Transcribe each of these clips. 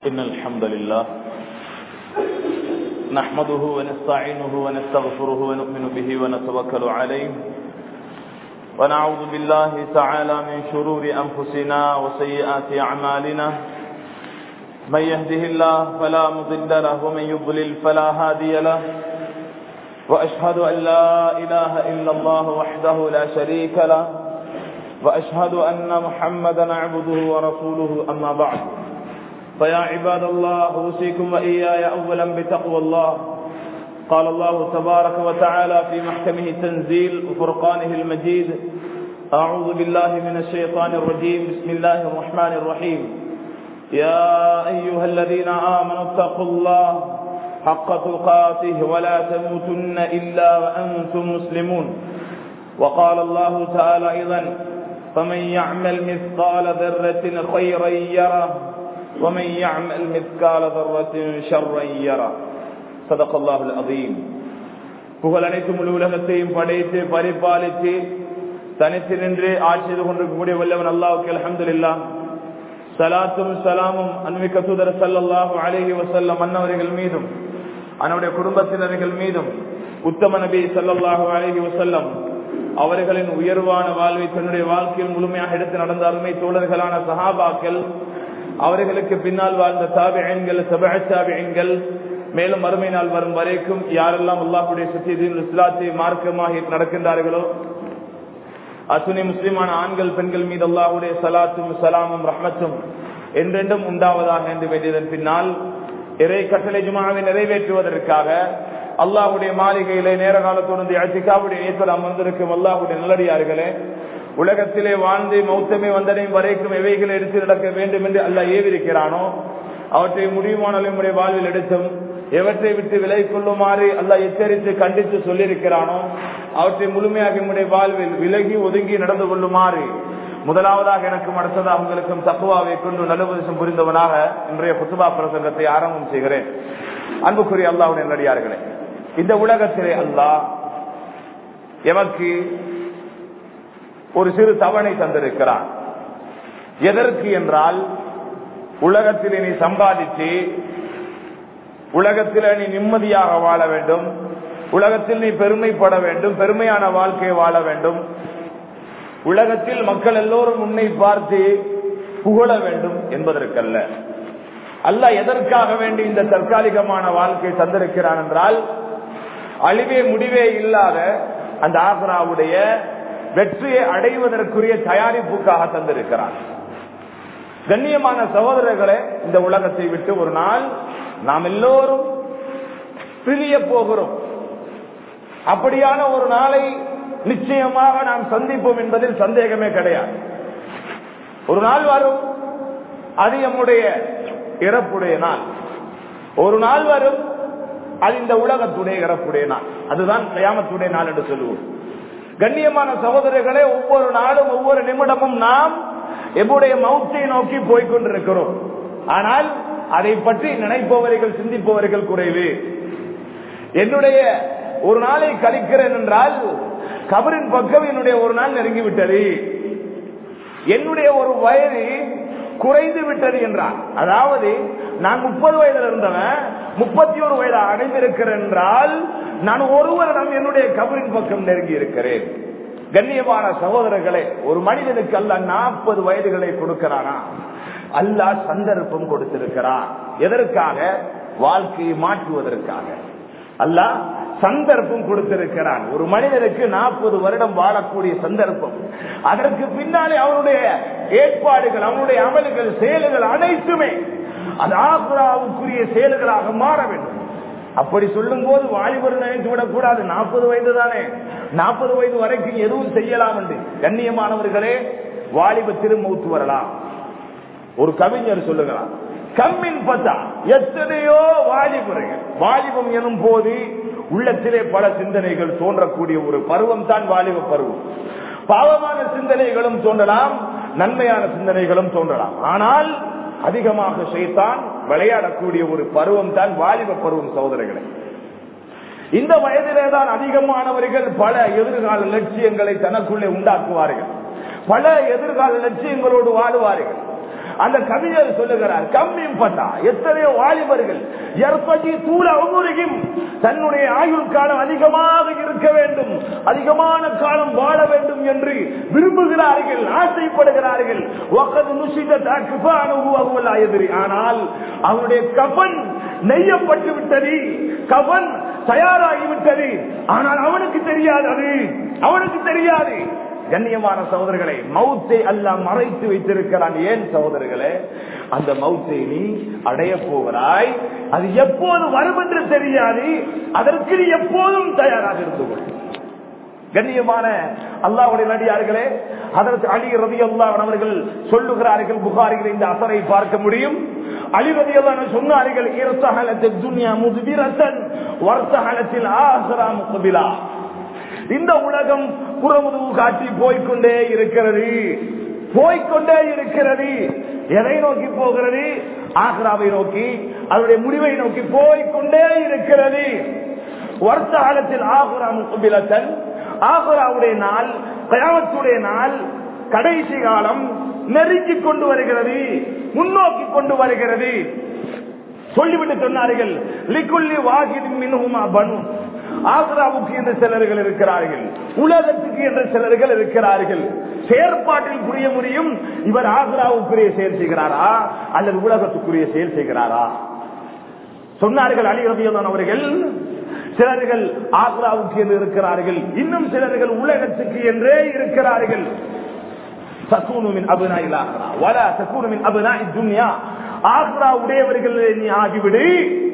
إن الحمد لله نحمده ونستعينه ونستغفره ونؤمن به ونتوكل عليه ونعوذ بالله تعالى من شرور أنفسنا وسيئات أعمالنا من يهده الله فلا مضل له ومن يضلل فلا هادي له وأشهد أن لا إله إلا الله وحده لا شريك له وأشهد أن محمدا عبده ورسوله أما بعد فيا عباد الله أوصيكم وإياي أولا بتقوى الله قال الله تبارك وتعالى في محكمه التنزيل وفرقانه المجيد أعوذ بالله من الشيطان الرجيم بسم الله الرحمن الرحيم يا أيها الذين آمنوا اتقوا الله حق تقاته ولا تموتن إلا وأنتم مسلمون وقال الله تعالى أيضا فمن يعمل مثقال ذرة خيرا يره ومن يعمل مثقال ذرة شرا يره صدق الله العظيم புகழ் அனைத்து முழு உலகத்தையும் படைத்து பரிபாலித்து தனித்து நின்று ஆட்சி செய்து கொண்டிருக்கக்கூடிய வல்லவன் அல்லாவுக்கு அலமதுல்லா சலாத்தும் சலாமும் அன்மிக்க தூதர் சல்லாஹூ அலஹி வசல்லம் அன்னவர்கள் மீதும் அவனுடைய குடும்பத்தினர்கள் மீதும் உத்தம நபி சல்லாஹூ அலஹி வசல்லம் அவர்களின் உயர்வான வாழ்வை தன்னுடைய வாழ்க்கையில் முழுமையாக எடுத்து நடந்த அருமை தோழர்களான சஹாபாக்கள் அவர்களுக்கு பின்னால் வாழ்ந்த தாபியன்கள் சபாபியன்கள் மேலும் மறுமை நாள் வரும் வரைக்கும் யாரெல்லாம் அல்லாஹுடைய சத்தியத்தின் இஸ்லாத்தை மார்க்கமாக நடக்கின்றார்களோ அசுனி முஸ்லிமான ஆண்கள் பெண்கள் மீது அல்லாஹுடைய சலாத்தும் சலாமும் ரஹ்மத்தும் என்றென்றும் உண்டாவதாக என்று வேண்டியதன் பின்னால் இறை கட்டளை ஜுமாவை நிறைவேற்றுவதற்காக அல்லாஹுடைய மாளிகையிலே நேர காலத்தோடு அச்சிகாவுடைய ஏற்றல் அமர்ந்திருக்கும் அல்லாஹுடைய நல்லடியார்களே உலகத்திலே வாழ்ந்து மௌத்தமே வந்தடையும் வரைக்கும் எவைகளை எடுத்து நடக்க வேண்டும் என்று அல்ல ஏவிருக்கிறானோ அவற்றை முடியுமான நம்முடைய வாழ்வில் எடுத்தும் எவற்றை விட்டு விலை கொள்ளுமாறு அல்ல எச்சரித்து கண்டித்து சொல்லியிருக்கிறானோ அவற்றை முழுமையாக நம்முடைய வாழ்வில் விலகி ஒதுங்கி நடந்து கொள்ளுமாறு முதலாவதாக எனக்கும் அடுத்ததாக உங்களுக்கும் தக்குவாவை கொண்டு நலுபதேசம் புரிந்தவனாக இன்றைய புத்துபா பிரசங்கத்தை ஆரம்பம் செய்கிறேன் அன்புக்குரிய அல்லாவுடைய நடிகார்களே இந்த உலகத்திலே அல்லாஹ் எமக்கு ஒரு சிறு தவணை தந்திருக்கிறான் எதற்கு என்றால் உலகத்தில் நீ சம்பாதிச்சு உலகத்தில் நீ நிம்மதியாக வாழ வேண்டும் உலகத்தில் நீ பெருமைப்பட வேண்டும் பெருமையான வாழ்க்கையை வாழ வேண்டும் உலகத்தில் மக்கள் எல்லோரும் உன்னை பார்த்து புகழ வேண்டும் என்பதற்கல்ல அல்ல எதற்காக வேண்டி இந்த தற்காலிகமான வாழ்க்கை தந்திருக்கிறான் என்றால் அழிவே முடிவே இல்லாத அந்த ஆக்ராவுடைய வெற்றியை அடைவதற்குரிய தயாரிப்புக்காக தந்திருக்கிறான் கண்ணியமான சகோதரர்களே இந்த உலகத்தை விட்டு ஒரு நாள் நாம் எல்லோரும் பிரிய போகிறோம் அப்படியான ஒரு நாளை நிச்சயமாக நாம் சந்திப்போம் என்பதில் சந்தேகமே கிடையாது ஒரு நாள் வரும் அது நம்முடைய இறப்புடைய நாள் ஒரு நாள் வரும் அது இந்த உலகத்துடைய இறப்புடைய நாள் அதுதான் கயாமத்துடைய நாள் என்று சொல்லுவோம் கண்ணியமான சகோதரர்களே ஒவ்வொரு நாளும் ஒவ்வொரு நிமிடமும் நாம் எம்முடைய மௌத்தை நோக்கி போய்கொண்டிருக்கிறோம் ஆனால் அதை பற்றி நினைப்பவர்கள் சிந்திப்பவர்கள் குறைவு என்னுடைய ஒரு நாளை கழிக்கிறேன் என்றால் கபரின் பக்கம் என்னுடைய ஒரு நாள் நெருங்கிவிட்டது என்னுடைய ஒரு வயது குறைந்து விட்டது என்றார் அதாவது நான் முப்பது வயதில் இருந்தவன் முப்பத்தி ஒரு வயது அடைந்திருக்கிறேன் என்றால் நான் ஒரு வருடம் என்னுடைய கபரின் பக்கம் நெருங்கி இருக்கிறேன் கண்ணியமான சகோதரர்களே ஒரு மனிதனுக்கு அல்ல நாற்பது வயதுகளை கொடுக்கிறானா அல்லா சந்தர்ப்பம் கொடுத்திருக்கிறான் எதற்காக வாழ்க்கையை மாற்றுவதற்காக அல்ல சந்தர்ப்பம் கொடுத்திருக்கிறான் ஒரு மனிதனுக்கு நாற்பது வருடம் வாழக்கூடிய சந்தர்ப்பம் அதற்கு பின்னாலே அவனுடைய ஏற்பாடுகள் அவனுடைய அமல்கள் செயல்கள் அனைத்துமே அது ஆகுராவுக்குரிய செயல்களாக மாற வேண்டும் அப்படி சொல்லும் போது வாலிபர் நினைத்து விடக்கூடாது நாற்பது வயது தானே நாற்பது வயது வரைக்கும் எதுவும் செய்யலாம் என்று கண்ணியமானவர்களே வாலிப திருமூத்து வரலாம் ஒரு கவிஞர் சொல்லுகிறார் கம்மின் பத்தா எத்தனையோ வாலிபர்கள் வாலிபம் எனும் போது உள்ளத்திலே பல சிந்தனைகள் தோன்றக்கூடிய ஒரு பருவம் தான் வாலிப பருவம் பாவமான சிந்தனைகளும் தோன்றலாம் நன்மையான சிந்தனைகளும் தோன்றலாம் ஆனால் அதிகமாக செய்தான் விளையாடக்கூடிய ஒரு பருவம் தான் வாலிப பருவம் சகோதரர்களை இந்த வயதிலே தான் அதிகமானவர்கள் பல எதிர்கால லட்சியங்களை தனக்குள்ளே உண்டாக்குவார்கள் பல எதிர்கால லட்சியங்களோடு வாழுவார்கள் அந்த கவிஞர் சொல்லுகிறார் கம்மியும் பட்டா எத்தனையோ வாலிபர்கள் எற்பதி தூள ஒவ்வொருகும் தன்னுடைய ஆயுள் காலம் அதிகமாக இருக்க வேண்டும் அதிகமான காலம் வாழ வேண்டும் என்று விரும்புகிறார்கள் ஆசைப்படுகிறார்கள் ஒக்கது நுசித எதிரி ஆனால் அவருடைய கபன் நெய்யப்பட்டு விட்டது கபன் தயாராகிவிட்டது ஆனால் அவனுக்கு தெரியாது அது அவனுக்கு தெரியாது கண்ணியமான சகோதரர்களை மௌத்தை அல்ல மறைத்து வைத்திருக்கிறான் ஏன் சகோதரர்களே அந்த மௌத்தை நீ அடைய போகிறாய் அது எப்போது வரும் என்று தெரியாது அதற்கு நீ எப்போதும் தயாராக இருந்து கொள் கண்ணியமான அல்லாவுடைய நடிகார்களே அதற்கு அலி ரவி அல்லாஹ் அவர்கள் சொல்லுகிறார்கள் புகாரிகள் இந்த அசரை பார்க்க முடியும் அலி ரவி அல்லா சொன்னார்கள் இரசகலத்தில் துன்யா முதுபிரசன் வருஷகலத்தில் ஆசரா முகபிலா இந்த உலகம் புறமுதுவு காட்டி போய்கொண்டே இருக்கிறது போய்கொண்டே இருக்கிறது எதை நோக்கி போகிறது ஆக்ராவை நோக்கி அதனுடைய முடிவை நோக்கி போய்கொண்டே இருக்கிறது வருஷ காலத்தில் ஆகுரா முகபிலத்தன் ஆகுராவுடைய நாள் கயாமத்துடைய நாள் கடைசி காலம் நெருங்கி கொண்டு வருகிறது முன்னோக்கி கொண்டு வருகிறது சொல்லிவிட்டு சொன்னார்கள் லிக்குள்ளி வாகிதின் மின்ஹுமா பனு ஆக்ராவுக்கு என்று சிலர்கள் இருக்கிறார்கள் உலகத்துக்கு என்று சிலர்கள் இருக்கிறார்கள் செயற்பாட்டில் புரிய முடியும் இவர் ஆக்ராவுக்குரிய செயல் செய்கிறாரா அல்லது உலகத்துக்குரிய செயல் செய்கிறாரா சொன்னார்கள் அலி ரபியதான் அவர்கள் சிலர்கள் ஆக்ராவுக்கு என்று இருக்கிறார்கள் இன்னும் சிலர்கள் உலகத்துக்கு என்றே இருக்கிறார்கள் சக்கூனுமின் அபுனாயில் ஆக்ரா வலா சக்கூனுமின் அபுனாய் துன்யா ஆக்ரா உடையவர்கள் நீ ஆகிவிடு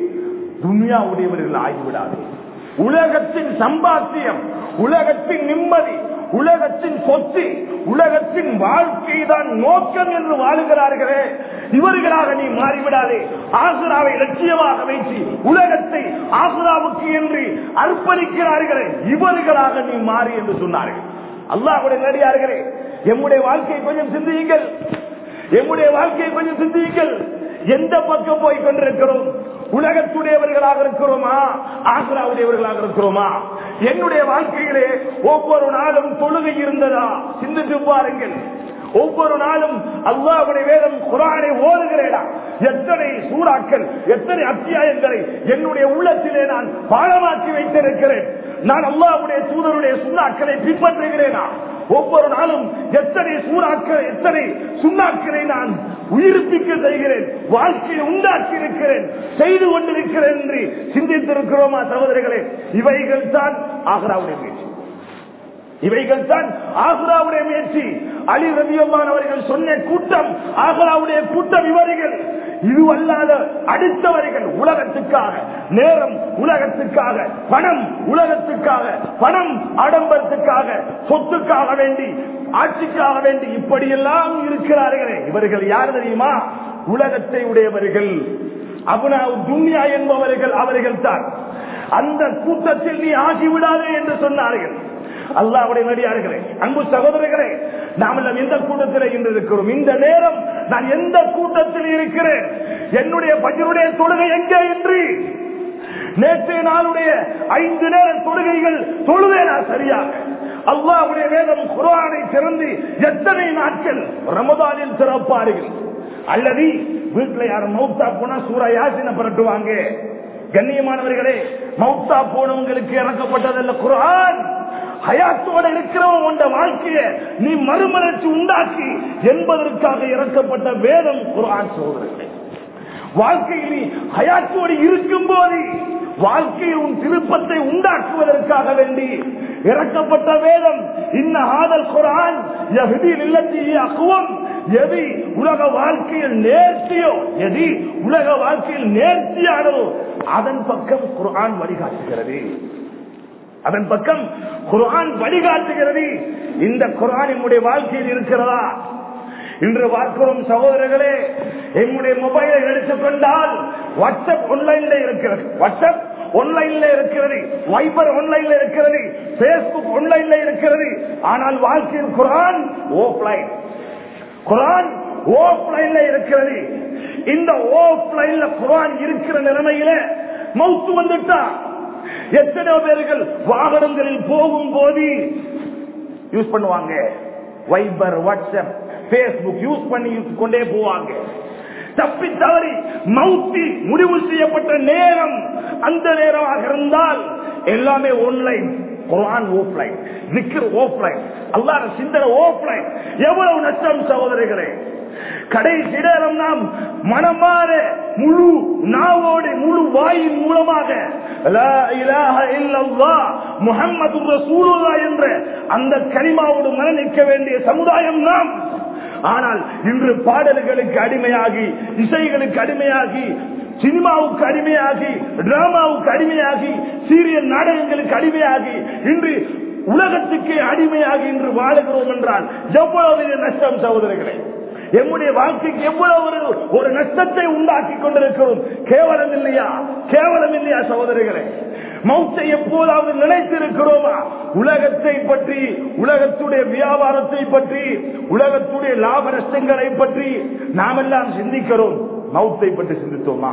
துன்யா உடையவர்கள் ஆகிவிடாது உலகத்தின் சம்பாத்தியம் உலகத்தின் நிம்மதி உலகத்தின் சொத்து உலகத்தின் வாழ்க்கை தான் நோக்கம் என்று வாழுகிறார்களே இவர்களாக நீ மாறிவிடாதே ஆசுராவை லட்சியமாக வைத்து உலகத்தை ஆசுராவுக்கு என்று அர்ப்பணிக்கிறார்களே இவர்களாக நீ மாறி என்று சொன்னார்கள் அல்லாஹுடைய நடிகார்களே எம்முடைய வாழ்க்கையை கொஞ்சம் சிந்தியுங்கள் எம்முடைய வாழ்க்கையை கொஞ்சம் சிந்தியுங்கள் எந்த பக்கம் போய் கொண்டிருக்கிறோம் உலகத்துடையவர்களாக இருக்கிறோமா ஆசிராவுடையவர்களாக இருக்கிறோமா என்னுடைய வாழ்க்கையிலே ஒவ்வொரு நாளும் தொழுகை இருந்ததா சிந்தித்து பாருங்கள் ஒவ்வொரு நாளும் அல்லாவுடைய வேதம் குரானை ஓதுகிறேனா எத்தனை சூறாக்கள் எத்தனை அத்தியாயங்களை என்னுடைய உள்ளத்திலே நான் பாடமாக்கி வைத்திருக்கிறேன் நான் அல்லாவுடைய தூதருடைய சுண்ணாக்களை பின்பற்றுகிறேனா ஒவ்வொரு நாளும் எத்தனை சூறாக்கள் எத்தனை சுண்ணாக்களை நான் உயிர்ப்பிக்க செய்கிறேன் வாழ்க்கையை உண்டாக்கி இருக்கிறேன் செய்து கொண்டிருக்கிறேன் என்று சிந்தித்திருக்கிறோமா சகோதரிகளே இவைகள் தான் ஆகராவுடைய முயற்சி இவைகள் தான் ஆகுராவுடைய முயற்சி அலி ரவியம்மான் அவர்கள் சொன்ன கூட்டம் ஆகுராவுடைய கூட்டம் இவர்கள் இது அல்லாத அடுத்தவர்கள் உலகத்துக்காக நேரம் உலகத்துக்காக பணம் உலகத்துக்காக பணம் ஆடம்பரத்துக்காக சொத்துக்காக வேண்டி ஆட்சிக்காக வேண்டி இப்படியெல்லாம் இருக்கிறார்களே இவர்கள் யார் தெரியுமா உலகத்தை உடையவர்கள் அபுனா துன்யா என்பவர்கள் அவர்கள் தான் அந்த கூட்டத்தில் நீ ஆகிவிடாதே என்று சொன்னார்கள் அல்லாவுடைய நடிகார்களே அன்பு சகோதரர்களே நாம் எல்லாம் எந்த கூட்டத்தில் இன்று இருக்கிறோம் இந்த நேரம் நான் எந்த கூட்டத்தில் இருக்கிறேன் என்னுடைய பஜருடைய தொழுகை எங்கே என்று நேற்றைய நாளுடைய ஐந்து நேர தொழுகைகள் தொழுதேனா சரியாக அல்லாவுடைய வேதம் குரானை திறந்து எத்தனை நாட்கள் ரமதானில் திறப்பார்கள் அல்லது வீட்டுல யாரும் மௌத்தா போனா சூறா யாசின புரட்டுவாங்க கண்ணியமானவர்களே மௌத்தா போனவங்களுக்கு இறக்கப்பட்டதல்ல குரான் ஹயாத்தோட இருக்கிறவன் உண்ட வாழ்க்கைய நீ மறுமலர்ச்சி உண்டாக்கி என்பதற்காக இறக்கப்பட்ட வேதம் குரான் சோதரர்களே வாழ்க்கையில் நீ ஹயாத்தோடு இருக்கும் போது வாழ்க்கையில் உன் திருப்பத்தை உண்டாக்குவதற்காக வேண்டி இறக்கப்பட்ட வேதம் இன்ன ஆதல் குரான் எகுதி நிலத்திய அக்குவம் எது உலக வாழ்க்கையில் நேர்த்தியோ எது உலக வாழ்க்கையில் நேர்த்தியானதோ அதன் பக்கம் குரான் வழிகாட்டுகிறது அதன் பக்கம் குரான் வழிகாட்டுகிறது இந்த குரான் என்னுடைய வாழ்க்கையில் இருக்கிறதா இன்று பார்க்கிறோம் சகோதரர்களே என்னுடைய மொபைலை எடுத்துக்கொண்டால் வாட்ஸ்அப் ஒன்லைன்ல இருக்கிறது வாட்ஸ்அப் ஒன்லைன்ல இருக்கிறது வைபர் ஒன்லைன்ல இருக்கிறது பேஸ்புக் ஒன்லைன்ல இருக்கிறது ஆனால் வாழ்க்கையில் குரான் ஓஃப்லைன் குரான் ஓஃப்லைன்ல இருக்கிறது இந்த ஓஃப்லைன்ல குரான் இருக்கிற நிலைமையில மவுத்து வந்துட்டா எத்தனையோ பேர்கள் வாகனங்களில் போகும் போது யூஸ் பண்ணுவாங்க வைபர் வாட்ஸ்அப் பேஸ்புக் யூஸ் பண்ணி கொண்டே போவாங்க தப்பி தவறி மவுத்தி முடிவு செய்யப்பட்ட நேரம் அந்த நேரமாக இருந்தால் எல்லாமே ஆன்லைன் குரான் ஆஃப்லைன் விக்கிர் ஆஃப்லைன் அல்லாத சிந்தனை ஆஃப்லைன் எவ்வளவு நஷ்டம் சகோதரிகளே கடைசி நேரம் நாம் மனமாற முழு நாவோடு முழு வாயின் மூலமாக லா இலாஹ இல்லல்லாஹ் முஹம்மது ரசூலுல்லாஹ் என்ற அந்த கரிமாவோடு மரணிக்க வேண்டிய சமுதாயம் நாம் ஆனால் இன்று பாடல்களுக்கு அடிமையாகி இசைகளுக்கு அடிமையாகி சினிமாவுக்கு அடிமையாகி டிராமாவுக்கு அடிமையாகி சீரியல் நாடகங்களுக்கு அடிமையாகி இன்று உலகத்துக்கு அடிமையாகி இன்று வாழுகிறோம் என்றால் எவ்வளவு பெரிய நஷ்டம் சகோதரர்களே எம்முடைய வாழ்க்கைக்கு எவ்வளவு ஒரு ஒரு நஷ்டத்தை உண்டாக்கி கொண்டிருக்கிறோம் கேவலம் இல்லையா கேவலம் இல்லையா சகோதரர்களே மௌத்தை எப்போதாவது நினைத்திருக்கிறோமா உலகத்தை பற்றி உலகத்துடைய வியாபாரத்தை பற்றி உலகத்துடைய லாப நஷ்டங்களை பற்றி நாமெல்லாம் சிந்திக்கிறோம் மௌத்தை பற்றி சிந்தித்தோமா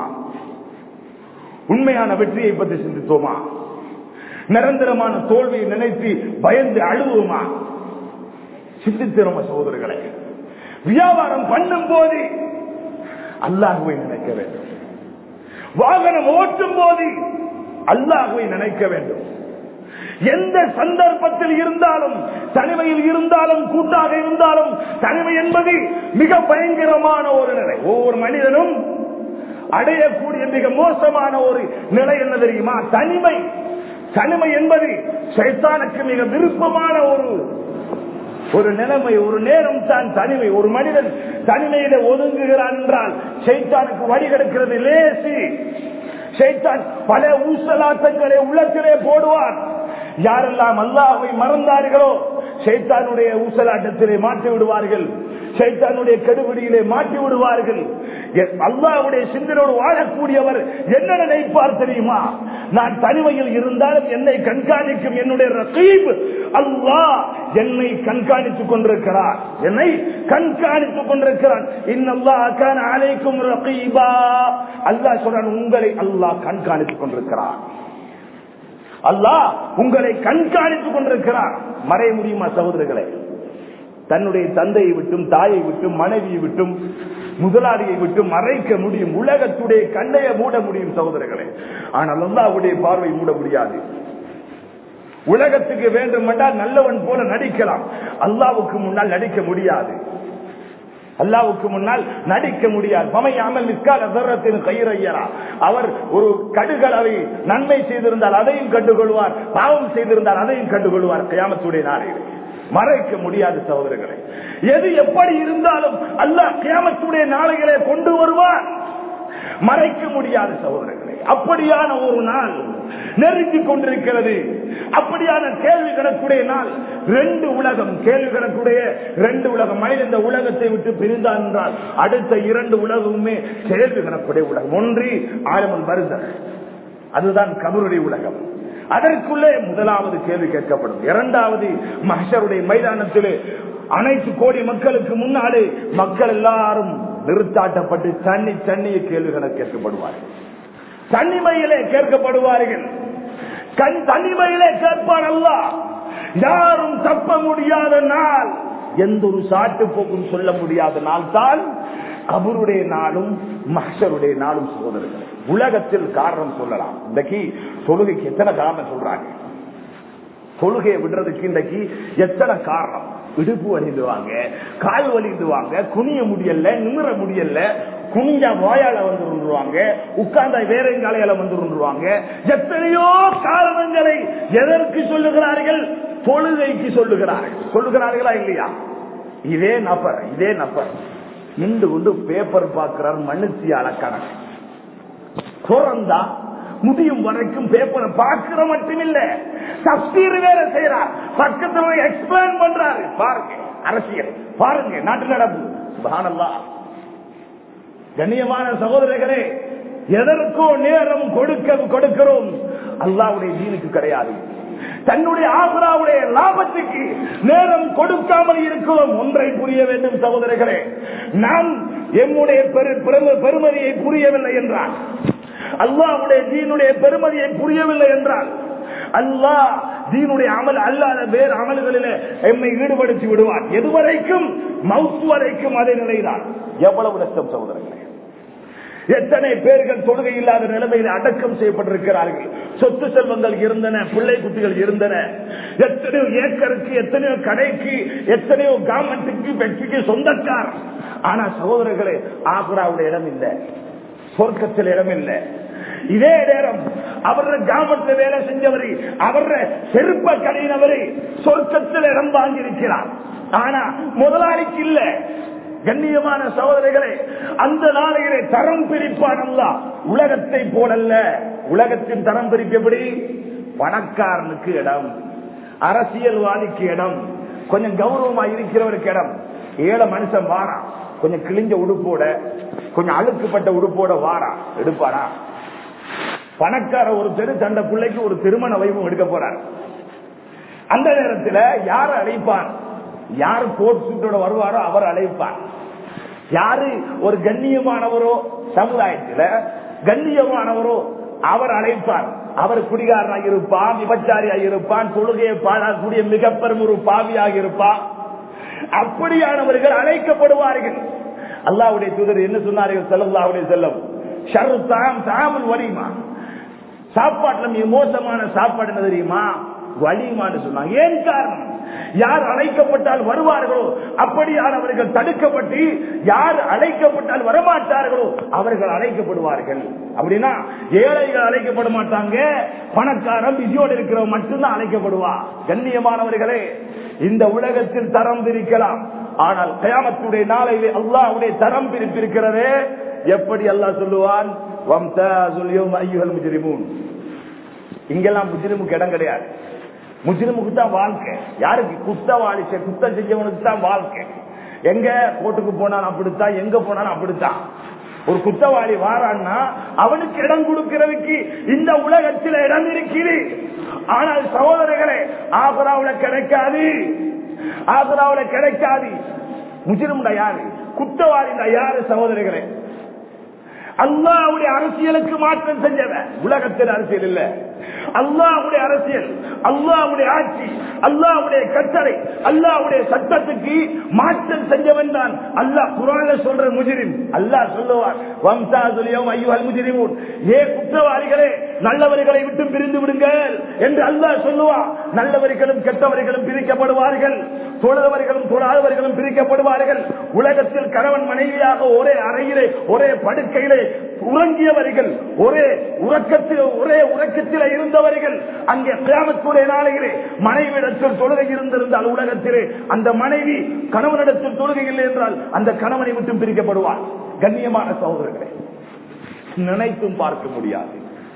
உண்மையான வெற்றியை பற்றி சிந்தித்தோமா நிரந்தரமான தோல்வியை நினைத்து பயந்து அழுவோமா சிந்தித்திரோமா சகோதரர்களே வியாபாரம் பண்ணும் போது அல்லாஹுவை நினைக்க வேண்டும் வாகனம் ஓட்டும் போது அல்லாஹுவை நினைக்க வேண்டும் எந்த சந்தர்ப்பத்தில் இருந்தாலும் தனிமையில் இருந்தாலும் கூட்டாக இருந்தாலும் தனிமை என்பது மிக பயங்கரமான ஒரு நிலை ஒவ்வொரு மனிதனும் அடையக்கூடிய மிக மோசமான ஒரு நிலை என்ன தெரியுமா தனிமை தனிமை என்பது சைத்தானுக்கு மிக விருப்பமான ஒரு ஒரு நிலைமை ஒரு நேரம் தான் தனிமை ஒரு மனிதன் தனிமையில ஒதுங்குகிறான் என்றால் சைத்தானுக்கு வழி கிடைக்கிறது லேசி சைத்தான் பல ஊசலாட்டங்களை உள்ளத்திலே போடுவான் யாரெல்லாம் அல்லாஹை மறந்தார்களோ சைத்தானுடைய ஊசலாட்டத்திலே மாற்றி விடுவார்கள் சைத்தானுடைய கெடுபிடியிலே மாற்றி விடுவார்கள் அல்லாவுடைய சிந்தனோடு வாழக்கூடியவர் என்ன நினைப்பார் தெரியுமா நான் தனிமையில் இருந்தாலும் என்னை கண்காணிக்கும் என்னுடைய ரகீப் அல்லாஹ் என்னை கண்காணித்துக் கொண்டிருக்கிறார் என்னை கண்காணித்துக் கொண்டிருக்கிறான் இன்னல்லாஹ் அலைக்கும் ரகீபா அல்லாஹ் சொல்றான் உங்களை அல்லாஹ் கண்காணித்துக் கொண்டிருக்கிறார் அல்லாஹ் உங்களை கண்காணித்துக் கொண்டிருக்கிறார் மறைய முடியுமா சகோதரர்களே தன்னுடைய தந்தையை விட்டும் தாயை விட்டும் மனைவியை விட்டும் முதலாளியை விட்டு மறைக்க முடியும் உலகத்துடைய கண்ணைய மூட முடியும் சகோதரர்களே ஆனால் அல்லாவுடைய பார்வை மூட முடியாது உலகத்துக்கு வேண்டும் என்றால் நல்லவன் போல நடிக்கலாம் அல்லாவுக்கு முன்னால் நடிக்க முடியாது அல்லாவுக்கு முன்னால் நடிக்க முடியாது பமையாமல் நிற்கால தர்றத்தின் கயிறையரா அவர் ஒரு கடுகளவை நன்மை செய்திருந்தால் அதையும் கண்டுகொள்வார் பாவம் செய்திருந்தால் அதையும் கண்டுகொள்வார் கயாமத்துடைய நாளையில் மறைக்க முடியாது சகோதரர்களே எது எப்படி இருந்தாலும் அல்லாஹ் கியாமத்துடைய நாளைகளை கொண்டு வருவார் மறைக்க முடியாது சகோதரர்களே அப்படியான ஒரு நாள் நெருங்கிக் கொண்டிருக்கிறது அப்படியான கேள்வி கணக்குடைய நாள் ரெண்டு உலகம் கேள்வி கணக்குடைய ரெண்டு உலகம் மனித இந்த உலகத்தை விட்டு பிரிந்தான் என்றால் அடுத்த இரண்டு உலகமுமே கேள்வி கணக்குடைய உலகம் ஒன்றி ஆழமன் வருதல் அதுதான் கபருடைய உலகம் அதற்குள்ளே முதலாவது கேள்வி கேட்கப்படும் இரண்டாவது மகஷருடைய மைதானத்திலே அனைத்து கோடி மக்களுக்கு முன்னாலே மக்கள் எல்லாரும் நிறுத்தாட்டப்பட்டு தண்ணி தண்ணிய கேள்விகளை கேட்கப்படுவார்கள் தனிமையிலே கேட்கப்படுவார்கள் கண் தனிமையிலே கேட்பான் அல்ல யாரும் தப்ப முடியாத நாள் எந்த ஒரு சாட்டு போக்கும் சொல்ல முடியாத நாள் தான் கபருடைய நாளும் மஹருடைய நாளும் சகோதரர்கள் உலகத்தில் காரணம் சொல்லலாம் இன்றைக்கு தொழுகைக்கு எத்தனை காரணம் சொல்றாங்க தொழுகையை விடுறதுக்கு இன்றைக்கு எத்தனை காரணம் இடுப்பு வலிந்துவாங்க கால் வலிந்துவாங்க குனிய முடியல நிமிர முடியல குனிஞ்சா வாயால வந்துருவாங்க உட்கார்ந்தா வேற எங்காலையால வந்துருவாங்க எத்தனையோ காரணங்களை எதற்கு சொல்லுகிறார்கள் தொழுகைக்கு சொல்லுகிறார்கள் சொல்லுகிறார்களா இல்லையா இதே நபர் இதே நபர் நின்று கொண்டு பேப்பர் பார்க்கிறார் மனுஷியால கணக்கு பிறந்தா முடியும் வரைக்கும் பேப்பரை பார்க்கிற மட்டும் இல்ல தப்சீர் வேற செய்யறார் பக்கத்துல எக்ஸ்பிளைன் பண்றாரு பாருங்க அரசியல் பாருங்க நாட்டு நடப்பு சுபஹானல்லா கண்ணியமான சகோதரர்களே எதற்கோ நேரம் கொடுக்க கொடுக்கிறோம் அல்லாவுடைய தீனுக்கு கிடையாது தன்னுடைய ஆகுராவுடைய லாபத்துக்கு நேரம் கொடுக்காமல் இருக்கிறோம் ஒன்றை புரிய வேண்டும் சகோதரர்களே நாம் எம்முடைய பெருமதியை புரியவில்லை என்றால் அல்லாவுடைய தீனுடைய பெருமதியை புரியவில்லை என்றால் அல்லாஹ் தீனுடைய அமல் அல்லாத வேறு அமல்களில் எம்மை ஈடுபடுத்தி விடுவார் எதுவரைக்கும் மவுத்து வரைக்கும் அதே நிலைதான் எவ்வளவு நஷ்டம் சகோதரர்களே எத்தனை பேர்கள் தொழுகை இல்லாத நிலைமையில் அடக்கம் செய்யப்பட்டிருக்கிறார்கள் சொத்து செல்வங்கள் இருந்தன பிள்ளை குட்டிகள் இருந்தன எத்தனையோ ஏக்கருக்கு எத்தனையோ கடைக்கு எத்தனையோ கவர்மெண்ட்டுக்கு வெற்றிக்கு சொந்தக்கார் ஆனா சகோதரர்களே ஆக்ராவுடைய இடம் இல்லை சொர்க்கத்தில் இடம் இல்லை இதே நேரம் அவர கவர்மெண்ட்ல வேலை செஞ்சவரை அவர செருப்ப கடையினவரை சொர்க்கத்தில் இடம் வாங்கியிருக்கிறார் ஆனா முதலாளிக்கு இல்ல கண்ணியமான சகோதரிகளே அந்த நாளையிலே தரம் பிரிப்பான் அல்ல உலகத்தை போலல்ல உலகத்தின் தரம் பிரிப்பு எப்படி பணக்காரனுக்கு இடம் அரசியல்வாதிக்கு இடம் கொஞ்சம் கௌரவமா இருக்கிறவருக்கு இடம் ஏழை மனுஷன் வாரா கொஞ்சம் கிழிஞ்ச உடுப்போட கொஞ்சம் அழுக்குப்பட்ட உடுப்போட வாரா எடுப்பாரா பணக்கார ஒரு தெரு தண்ட பிள்ளைக்கு ஒரு திருமண வைபவம் எடுக்க போறார் அந்த நேரத்தில் யார் அழைப்பார் யார் கோட் சூட்டோட வருவாரோ அவர் அழைப்பார் யாரு ஒரு கண்ணியமானவரோ சமுதாயத்தில் கண்ணியமானவரோ அவர் அழைப்பார் அவர் குடிகாரனாக இருப்பான் விபச்சாரியாக இருப்பான் தொழுகையை பாழாக்கூடிய மிக பெரும் ஒரு பாவியாக இருப்பான் அப்படியானவர்கள் அழைக்கப்படுவார்கள் அல்லாவுடைய தூதர் என்ன சொன்னார்கள் செல்லல்லாவுடைய செல்லம் ஷரு தாம் தாமல் வலிமா சாப்பாட்டுல மிக மோசமான சாப்பாடு என்ன தெரியுமா வலிமான்னு சொன்னாங்க ஏன் காரணம் யார் அழைக்கப்பட்டால் வருவார்களோ அப்படியானவர்கள் தடுக்கப்பட்டு யார் அழைக்கப்பட்டால் வரமாட்டார்களோ அவர்கள் அழைக்கப்படுவார்கள் அப்படின்னா ஏழைகள் அழைக்கப்பட மாட்டாங்க பணக்காரன் பிஸியோடு இருக்கிறவன் மட்டும்தான் அழைக்கப்படுவா கண்ணியமானவர்களே இந்த உலகத்தில் தரம் பிரிக்கலாம் ஆனால் கயாமத்துடைய நாளையிலே அல்லாவுடைய தரம் பிரிப்பிருக்கிறதே எப்படி அல்லாஹ் சொல்லுவான் இங்கெல்லாம் முஜிரிமுக்கு இடம் கிடையாது முஸ்லிமுக்கு தான் வாழ்க்கை யாருக்கு குத்தவாளி குத்தம் செஞ்சவனுக்கு தான் வாழ்க்கை எங்க கோர்ட்டுக்கு போனாலும் அப்படித்தான் எங்க போனாலும் அப்படித்தான் ஒரு குத்தவாளி வாரான்னா அவனுக்கு இடம் கொடுக்கிறதுக்கு இந்த உலகத்தில் இடம் இருக்குது ஆனால் சகோதரர்களே ஆபராவுல கிடைக்காது ஆபராவுல கிடைக்காது முஸ்லிம்டா யாரு குத்தவாளிடா யாரு சகோதரர்களே அல்லாவுடைய அரசியலுக்கு மாற்றம் செஞ்சவன் உலகத்தில் அரசியல் இல்ல அல்லாவுடைய அரசியல் அல்லாவுடைய ஆட்சி அல்லாவுடைய கட்டளை அல்லாவுடைய சட்டத்துக்கு மாற்றம் செஞ்சவன் தான் அல்லாஹ் குரான சொல்ற முஜிரிம் அல்லாஹ் சொல்லுவார் வம்சா சொல்லியும் ஐயோ முஜிரிமூன் ஏ குற்றவாளிகளே நல்லவர்களை விட்டு பிரிந்து விடுங்கள் என்று அல்லாஹ் சொல்லுவார் நல்லவர்களும் கெட்டவர்களும் பிரிக்கப்படுவார்கள் தொழுதவர்களும் தொழாதவர்களும் பிரிக்கப்படுவார்கள் உலகத்தில் கணவன் மனைவியாக ஒரே அறையிலே ஒரே படுக்கையிலே உறங்கியவர்கள் ஒரே உறக்கத்தில் ஒரே உறக்கத்தில் இருந்தவர்கள் அங்கே கிராமத்துடைய நாளையிலே மனைவிடத்தில் தொழுகை இருந்திருந்தால் உலகத்திலே அந்த மனைவி கணவனிடத்தில் தொழுகை இல்லை என்றால் அந்த கணவனை விட்டு பிரிக்கப்படுவார் கண்ணியமான சகோதரர்களே நினைத்தும் பார்க்க முடியாது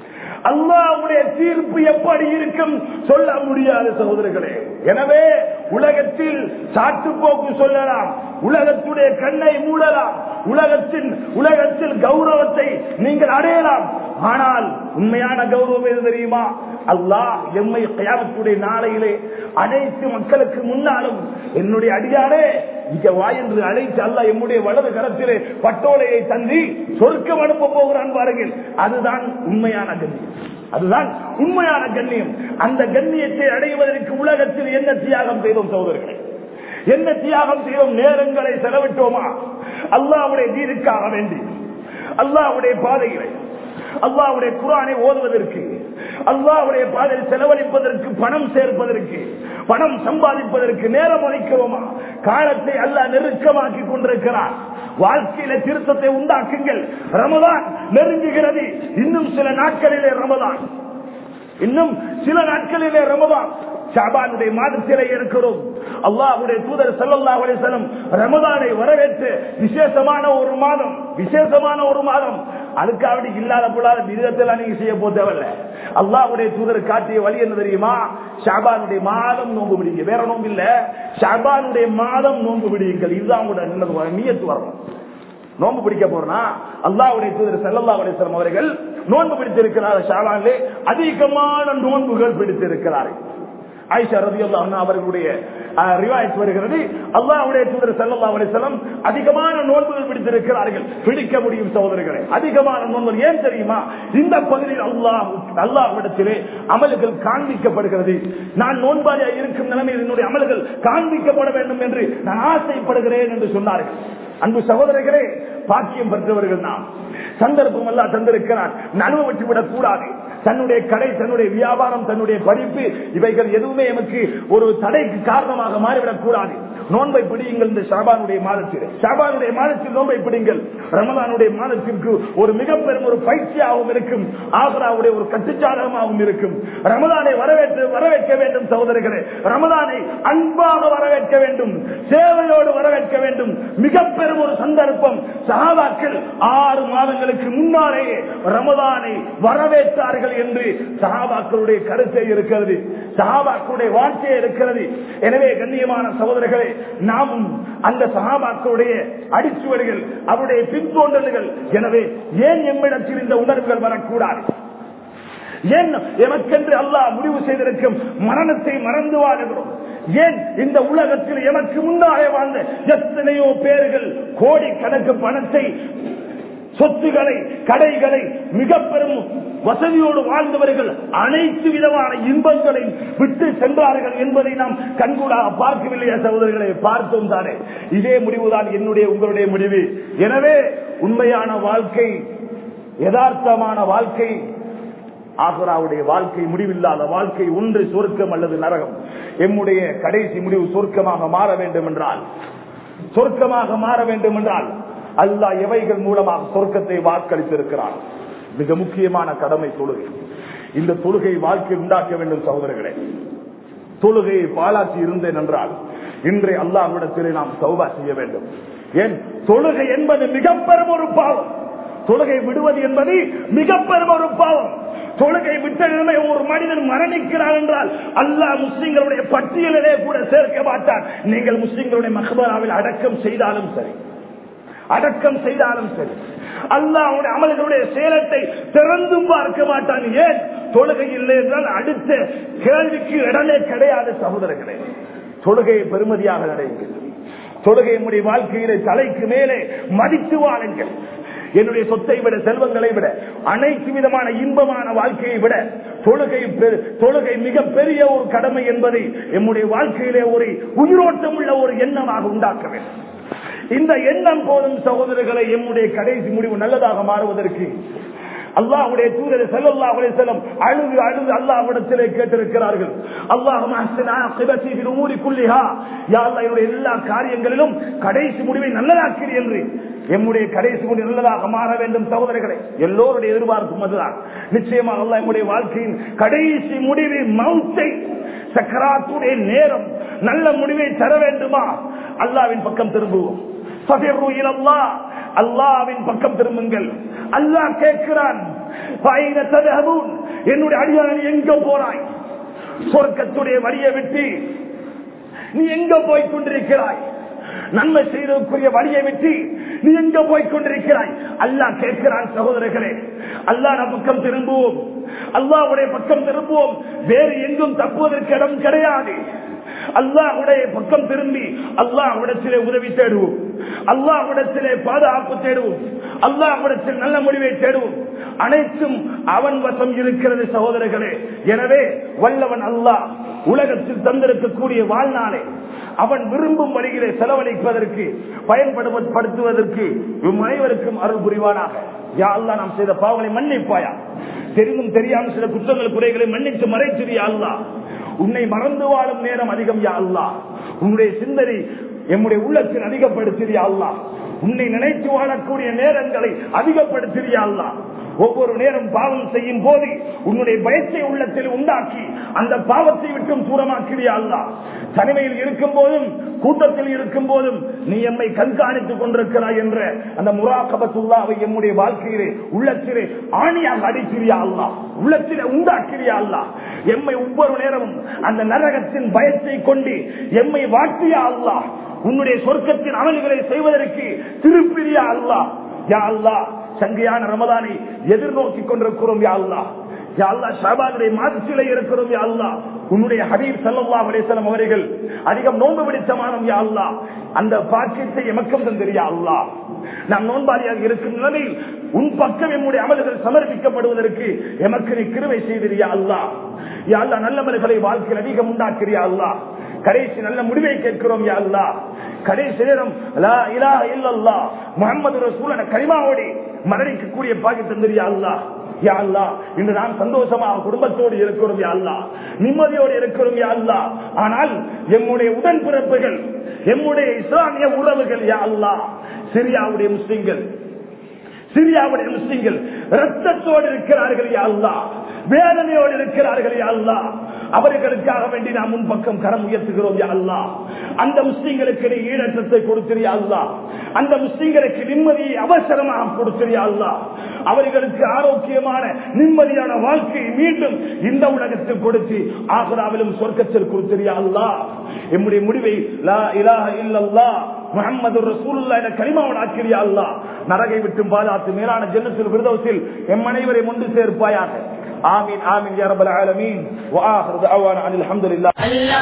அல்லாவுடைய தீர்ப்பு எப்படி இருக்கும் சொல்ல முடியாது சகோதரர்களே எனவே உலகத்தில் சாட்டுப்போக்கு சொல்லலாம் உலகத்துடைய கண்ணை மூடலாம் உலகத்தின் உலகத்தில் கௌரவத்தை நீங்கள் அடையலாம் ஆனால் உண்மையான கௌரவம் எது தெரியுமா அல்லாஹ் எம்மை கயாமத்துடைய நாளையிலே அனைத்து மக்களுக்கு முன்னாலும் என்னுடைய அடியாரே இங்க வா என்று அழைத்து அல்ல எம்முடைய வலது கரத்திலே பட்டோலையை தந்தி சொர்க்கம் அனுப்ப போகிறான் பாருங்கள் அதுதான் உண்மையான கண்ணியம் அதுதான் உண்மையான கண்ணியம் அந்த கண்ணியத்தை அடைவதற்கு உலகத்தில் என்ன தியாகம் செய்தோம் சகோதரர்களே என்ன தியாகம் செய்தோம் நேரங்களை செலவிட்டோமா அல்லாவுடைய தீனுக்காக வேண்டி அல்லாவுடைய பாதைகளை அல்லாவுடைய குரானை ஓதுவதற்கு அல்லாவுடைய பாதையில் செலவழிப்பதற்கு பணம் சேர்ப்பதற்கு பணம் சம்பாதிப்பதற்கு நேரம் அளிக்கிறோமா காலத்தை அல்லா நெருக்கமாக்கி கொண்டிருக்கிறார் வாழ்க்கையில திருத்தத்தை உண்டாக்குங்கள் ரமதான் நெருங்குகிறது இன்னும் சில நாட்களிலே ரமதான் இன்னும் சில நாட்களிலே ரமதான் ஷாபானுடைய மாதத்திலே இருக்கிறோம் அல்லாஹுடைய தூதர் சல்லாஹுடைய செல்லம் ரமதானை வரவேற்று விசேஷமான ஒரு மாதம் விசேஷமான ஒரு மாதம் அதுக்காக இல்லாத பொருளாத விதத்தெல்லாம் நீங்க செய்ய போக தேவையில்ல அல்லாஹுடைய தூதர் காட்டிய வழி என்ன தெரியுமா ஷாபானுடைய மாதம் நோன்பு பிடிங்க வேற நோம்பு இல்ல ஷாபானுடைய மாதம் நோன்பு பிடிங்கள் இதுதான் உங்களோட நீயத்து வரணும் நோன்பு பிடிக்க போறனா அல்லாவுடைய தூதர் செல்லல்லாவுடைய செல்லம் அவர்கள் நோன்பு பிடித்திருக்கிறார் ஷாபானிலே அதிகமான நோன்புகள் பிடித்திருக்கிறார்கள் ஆயிஷா ரதியுல்லா அவர்களுடைய ரிவாயத் வருகிறது அல்லாஹ்வுடைய தூதர் ஸல்லல்லாஹு அலைஹி வஸல்லம் அதிகமான நோன்புகள் பிடித்திருக்கிறார்கள் பிடிக்க முடியும் சகோதரர்களே அதிகமான நோன்புகள் ஏன் தெரியுமா இந்த பகுதியில் அல்லாஹ் அல்லாஹ்விடத்திலே அமல்கள் காண்பிக்கப்படுகிறது நான் நோன்பாளியா இருக்கும் நிலைமையில் என்னுடைய அமல்கள் காண்பிக்கப்பட வேண்டும் என்று நான் ஆசைப்படுகிறேன் என்று சொன்னார்கள் அன்பு சகோதரர்களே பாக்கியம் பெற்றவர்கள் நாம் சந்தர்ப்பம் எல்லாம் தந்திருக்கிறார் நனவு விட்டுவிடக் கூடாது தன்னுடைய கடை தன்னுடைய வியாபாரம் தன்னுடைய படிப்பு இவைகள் எதுவுமே எமக்கு ஒரு தடைக்கு காரணமாக மாறிவிடக் கூடாது நோன்பை பிடியுங்கள் இந்த ஷாபானுடைய மாதத்தில் ஷாபானுடைய மாதத்தில் நோன்பை பிடிங்கள் ரமதானுடைய மாதத்திற்கு ஒரு மிக பெரும் ஒரு பயிற்சியாகவும் இருக்கும் ஆகராவுடைய ஒரு கட்டுச்சாதகமாகவும் இருக்கும் ரமதானை வரவேற்று வரவேற்க வேண்டும் சகோதரர்களே ரமதானை அன்பாக வரவேற்க வேண்டும் சேவையோடு வரவேற்க வேண்டும் மிக பெரும் ஒரு சந்தர்ப்பம் சகாபாக்கள் ஆறு மாதங்களுக்கு முன்னாலேயே ரமதானை வரவேற்றார்கள் என்று சகாபாக்களுடைய கருத்தை இருக்கிறது சகாபாக்களுடைய வாழ்க்கையே இருக்கிறது எனவே கண்ணியமான சகோதரர்களே நாமும் அந்த சகாபாக்களுடைய அடிச்சுவடுகள் அவருடைய பின்தோன்றல்கள் எனவே ஏன் எம்மிடத்தில் இந்த உணர்வுகள் வரக்கூடாது ஏன் எமக்கென்று அல்லாஹ் முடிவு செய்திருக்கும் மரணத்தை மறந்து வாழுகிறோம் ஏன் இந்த உலகத்தில் எமக்கு முன்னாலே வாழ்ந்த எத்தனையோ பேர்கள் கோடிக்கணக்கு பணத்தை சொத்துக்களை கடைகளை மிக பெரும் வசதியோடு வாழ்ந்தவர்கள் அனைத்து விதமான இன்பங்களை விட்டு சென்றார்கள் என்பதை நாம் கண்கூடாக பார்க்கவில்லையா சகோதரர்களை பார்த்தோம் தானே இதே முடிவுதான் என்னுடைய உங்களுடைய முடிவு எனவே உண்மையான வாழ்க்கை யதார்த்தமான வாழ்க்கை ஆகுராவுடைய வாழ்க்கை முடிவில்லாத வாழ்க்கை ஒன்று சொர்க்கம் அல்லது நரகம் எம்முடைய கடைசி முடிவு சொர்க்கமாக மாற வேண்டும் என்றால் சொர்க்கமாக மாற வேண்டும் என்றால் அல்லாஹ் எவைகள் மூலமாக சொர்க்கத்தை வாக்களித்திருக்கிறார் மிக முக்கியமான கடமை தொழுகை இந்த தொழுகை வாழ்க்கை உண்டாக்க வேண்டும் சகோதரர்களே தொழுகையை பாலாற்றி இருந்தேன் என்றால் இன்றைய அல்லாஹ்விடத்திலே நாம் சௌபா செய்ய வேண்டும் ஏன் தொழுகை என்பது மிக பெரும் ஒரு பாவம் தொழுகை விடுவது என்பது மிக பெரும் ஒரு பாவம் தொழுகை விட்ட நிலைமை ஒரு மனிதன் மரணிக்கிறார் என்றால் அல்லாஹ் முஸ்லிம்களுடைய பட்டியலிலே கூட சேர்க்க மாட்டார் நீங்கள் முஸ்லிம்களுடைய மஹபராவில் அடக்கம் செய்தாலும் சரி அடக்கம் செய்தாலும் சரி அல்லாஹ்வுடைய அமல்களுடைய சேலத்தை திறந்தும் பார்க்க மாட்டான் ஏன் தொழுகை இல்லை என்றால் அடுத்த கேள்விக்கு இடமே கிடையாது சகோதரர்களே தொழுகையை பெருமதியாக நடைங்கள் தொழுகை நம்முடைய வாழ்க்கையிலே தலைக்கு மேலே மதித்து வாழுங்கள் என்னுடைய சொத்தை விட செல்வங்களை விட அனைத்து விதமான இன்பமான வாழ்க்கையை விட தொழுகை பெரு- தொழுகை மிக பெரிய ஒரு கடமை என்பதை எம்முடைய வாழ்க்கையிலே ஒரு உயிரோட்டம் உள்ள ஒரு எண்ணமாக உண்டாக்க வேண்டும் இந்த எண்ணம் போதும் சகோதரர்களை எம்முடைய கடைசி முடிவு நல்லதாக மாறுவதற்கு அல்லாஹ்வுடைய தூதர் ஸல்லல்லாஹு அலைஹி வஸல்லம் அழுது அழுது அல்லாஹ்விடத்திலே கேட்டிருக்கிறார்கள் அல்லாஹும்ம அஹ்சின் ஆகிபதி ஃபில் உமூரி குல்லிஹா யா அல்லாஹ் என்னுடைய எல்லா காரியங்களிலும் கடைசி முடிவை நல்லதாக்கிறீ என்று எம்முடைய கடைசி முடிவு நல்லதாக மாற வேண்டும் சகோதரர்களே எல்லோருடைய எதிர்பார்ப்பும் அதுதான் நிச்சயமாக அல்லாஹ் எம்முடைய வாழ்க்கையின் கடைசி முடிவு மௌத்தை சக்கராத்துடைய நேரம் நல்ல முடிவை தர வேண்டுமா அல்லாவின் பக்கம் திரும்புவோம் ஃபபிர்ரு இலல்லாஹ். அல்லாவின் பக்கம் திரும்புங்கள் அல்லாஹ் கேட்கிறான் "ஃபைன தذهبون?" என்னுடைய அடியான் நீ எங்க போறாய் சொர்க்கத்துடைய வழியை விட்டு நீ எங்க போய் கொண்டிருக்கிறாய் நன்மை செய்வதற்குரிய வழியை விட்டு நீ எங்க போய் கொண்டிருக்கிறாய் அல்லாஹ் கேட்கிறான் சகோதரர்களே அல்லாஹ் நம் பக்கம் திரும்புவோம் அல்லாஹ்வுடைய பக்கம் திரும்புவோம் வேறு எங்கும் தப்புவதற்கு இடம் கிடையாது அல்லாஹ்வுடைய பக்கம் திரும்பி அல்லாஹ்விடத்திலே உதவி தேடுவோம் அல்லாஹ்விடத்திலே பாதுகாப்பு தேடுவோம் அல்லாஹ்விடத்தில் நல்ல முடிவை தேடுவோம் அனைத்தும் அவன் வசம் இருக்கிறது சகோதரர்களே எனவே வல்லவன் அல்லாஹ் உலகத்தில் தந்திருக்கக்கூடிய வாழ்நாளை அவன் விரும்பும் வழியிலே செலவழிப்பதற்கு பயன்படுத்துவதற்கு இவ் அனைவருக்கும் அருள் புரிவானாக யா அல்லாஹ் நாம் செய்த பாவங்களை மன்னிப்பாயா தெரிந்தும் தெரியாமல் சில குற்றங்கள் குறைகளை மன்னித்து மறைச்சிரியா அல்லா உன்னை மறந்து வாழும் நேரம் அதிகம் யா அல்லா உன்னுடைய சிந்தனை எம்முடைய உள்ளத்தில் அதிகப்படுத்தியா அல்லா உன்னை நினைத்து வாழக்கூடிய நேரங்களை அதிகப்படுத்தியா அல்லா ஒவ்வொரு நேரம் பாவம் செய்யும் போது உன்னுடைய பயத்தை உள்ளத்தில் உண்டாக்கி அந்த பாவத்தை விட்டும் தூரமாக்கிறியா அல்லா தனிமையில் இருக்கும் போதும் கூட்டத்தில் இருக்கும் போதும் நீ எம்மை கண்காணித்துக் கொண்டிருக்கிறாய் என்ற அந்த முராக்கபத்துல்லாவை எம்முடைய வாழ்க்கையிலே உள்ளத்திலே ஆணியாக அடிக்கிறியா அல்லா உள்ளத்திலே உண்டாக்கிறியா அல்லா எம்மை ஒவ்வொரு நேரமும் அந்த நரகத்தின் பயத்தை கொண்டு எம்மை வாட்டியா அல்லா உன்னுடைய சொர்க்கத்தின் அமல்களை செய்வதற்கு திருப்பிரியா அல்லா யா அல்லா சங்கையான ரமதானை எதிர்நோக்கி கொண்டிருக்கிறோம் யா அல்லா யா அல்லாஹ் ஷாபானுடைய மாதத்திலே இருக்கிறோம் யா அல்லாஹ் உன்னுடைய ஹபீப் ஸல்லல்லாஹு அலைஹி வஸல்லம் அவர்கள் அதிகம் நோன்பு பிடித்த மாதம் யா அல்லாஹ் அந்த பாக்கியத்தை எமக்கும் தந்திரியா அல்லாஹ் நாம் நோன்பாளியாக இருக்கும் நிலையில் உன் பக்கம் எம்முடைய அமல்கள் சமர்ப்பிக்கப்படுவதற்கு எமக்கு நீ கிருவை செய்திரியா அல்லாஹ் யா அல்லாஹ் நல்ல மலைகளை வாழ்க்கையில் அதிகம் உண்டாக்குறியா அல்லாஹ் கடைசி நல்ல முடிவை கேட்கிறோம் யா அல்லாஹ் கடைசி நேரம் லா இலாஹ இல்லல்லாஹ் முஹம்மது ரசூலன கரிமாவோடி மரணிக்கக்கூடிய பாக்கி தந்திரியா அல்லாஹ் யா அல்லாஹ் இன்று நாம் சந்தோஷமாக குடும்பத்தோடு இருக்கிறோம் யா அல்லாஹ் நிம்மதியோடு இருக்கிறோம் யா அல்லாஹ் ஆனால் எம்முடைய உடன்பிறப்புகள் எம்முடைய இஸ்லாமிய உறவுகள் யா அல்லாஹ் சிரியாவுடைய முஸ்லிம்கள் சிரியாவுடைய முஸ்லிம்கள் ரத்தத்தோடு இருக்கிறார்கள் யா அல்லாஹ் வேதனையோடு இருக்கிறார்கள் யா அல்லாஹ் அவர்களுக்காக வேண்டி நாம் முன்பக்கம் கரம் உயர்த்துகிறோம் யா அல்லாஹ் அந்த முஸ்லிம்களுக்கு நீ ஈழற்றத்தை கொடுத்திரியா அல்லாஹ் அந்த முஸ்லிம்களுக்கு நிம்மதியை அவசரமாக கொடுத்திரியா அல்லாஹ் அவர்களுக்கு ஆரோக்கியமான நிம்மதியான வாழ்க்கையை மீண்டும் இந்த உலகத்தில் கொடுத்து ஆகுராவிலும் சொர்க்கத்தில் கொடுத்திரியா அல்லாஹ் எம்முடைய முடிவை லா இலாஹ இல்லல்லாஹ் முகமது ரசூலுல்லா என கரிமாவன் ஆக்கிரியா அல்லாஹ் நரகை விட்டும் பாதுகாத்து மேலான ஜன்னத்தில் விருதவத்தில் எம் அனைவரை ஒன்று சேர்ப்பாயாக ஆமீன் ஆமீன் யா ரப்பல் ஆலமீன் وآخر دعوانا عن الحمد لله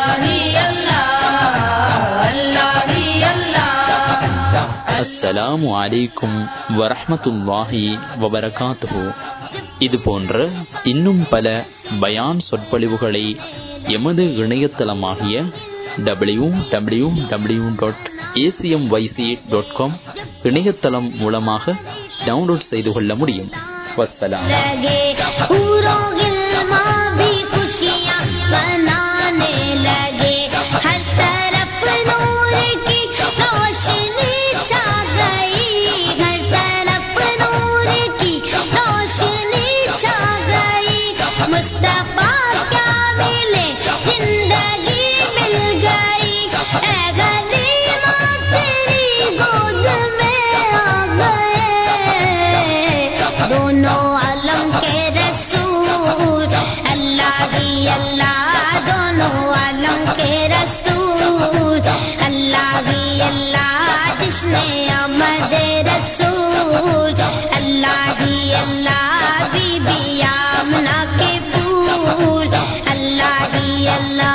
அஸ்ஸலாமு அலைக்கும் வரஹ்மத்துல்லாஹி வபரகாத்துஹு இது போன்ற இன்னும் பல பயான் சொற்பொழிவுகளை எமது இணையதளமாகிய W W W dot ACM YC dot com இணையதளம் மூலமாக டவுன்லோட் செய்து கொள்ள முடியும் வஸ்ஸலாம் लगे पूरों गिलमा भी खुशियाँ मनाने लगे हर तरफ नूर की रोशनी छा गई हर तरफ नूर की रोशनी छा गई मुस्तफा क्या मिले जिंदगी मिल गई ऐ गनीमा तेरी गोद में आ गए दोनों आलम के रसूल अल्लाह ही अल्लाह दोनों आलम के रसूल अल्लाह ही अल्लाह जिसने अमद रसूल अल्लाह ही अल्लाह बीबी आमना के फूल अल्लाह ही अल्लाह